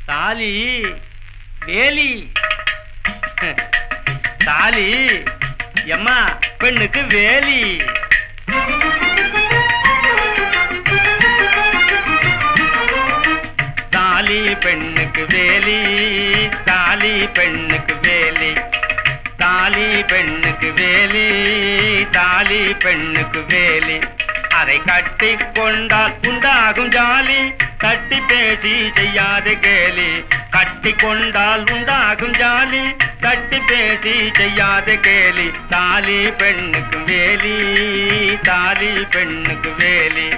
தாலி வேலி தாலி எம்மா பெண்ணுக்கு வேலி தாலி பெண்ணுக்கு வேலி தாலி பெண்ணுக்கு வேலி தாலி பெண்ணுக்கு வேலி தாலி பெண்ணுக்கு வேலி அதை கட்டி கொண்டால் உண்டாகும் ஜாலி தட்டி பேசி செய்யாத கேலி கட்டி கொண்டால் உண்டாகும் ஜாலி தட்டி பேசி செய்யாத கேலி தாலி பெண்ணுக்கு வேலி தாலி பெண்ணுக்கு வேலி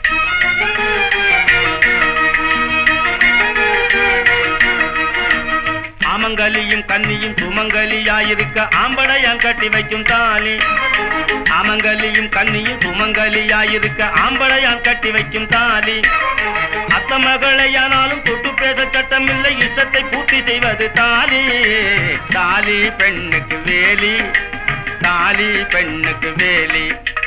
ஆமங்கலியும் கன்னியும் சுமங்கலியாயிருக்க ஆம்படையான் கட்டி வைக்கும் தாலி ஆமங்கலியும் கன்னியும் சுமங்கலியாயிருக்க ஆம்படையான் கட்டி வைக்கும் தாலி அத்த மகளையானாலும் தொட்டு பேச சட்டமில்லை இஷ்டத்தை பூர்த்தி செய்வது தாலி தாலி பெண்ணுக்கு வேலி தாலி பெண்ணுக்கு வேலி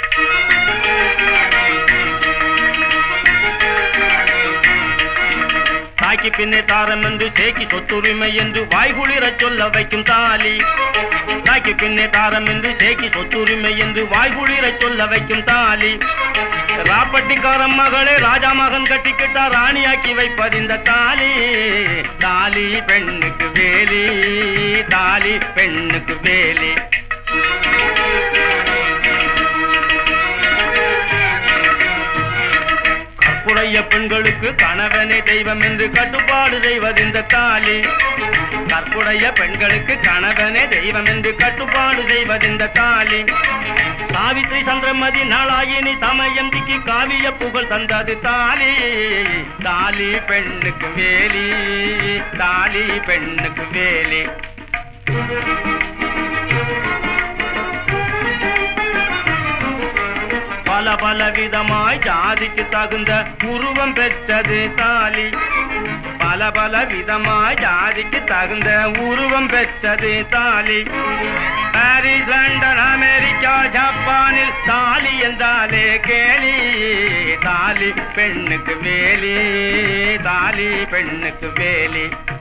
தாக்கி பின்னே தாரம் என்று சேக்கி சொத்துரிமை என்று வாய்குளிரச் சொல்ல வைக்கும் தாலி தாக்கி பின்னே தாரம் என்று சேக்கி சொத்துரிமை என்று வாய்குளிரச் சொல்ல வைக்கும் தாலி ராப்பட்டிக்காரன் மகளே ராஜா மகன் கட்டிக்கிட்டா ராணியாக்கி வைப்பதிந்த தாலி தாலி பெண்ணுக்கு வேலி தாலி பெண்ணுக்கு வேலி கற்புடைய பெண்களுக்கு கணவனே தெய்வம் என்று கட்டுப்பாடு செய்வதிந்த தாலி கற்புடைய பெண்களுக்கு கணவனே தெய்வம் என்று கட்டுப்பாடு செய்வதிந்த தாலி சாவித்ரி சந்திரமதி நாளாயினி தமயந்திக்கு காவிய புகழ் தந்தது தாலி தாலி பெண்ணுக்கு வேலி தாலி பெண்ணுக்கு வேலி பல பல விதமாய் ஜாதிக்கு தகுந்த உருவம் பெற்றது தாலி பல பல விதமாய் ஜாதிக்கு தகுந்த உருவம் பெற்றது தாலி பாரிஸ் லண்டன் அமெரிக்கா ஜப்பானில் தாலி என்றாலே கேலி தாலி பெண்ணுக்கு வேலி தாலி பெண்ணுக்கு வேலி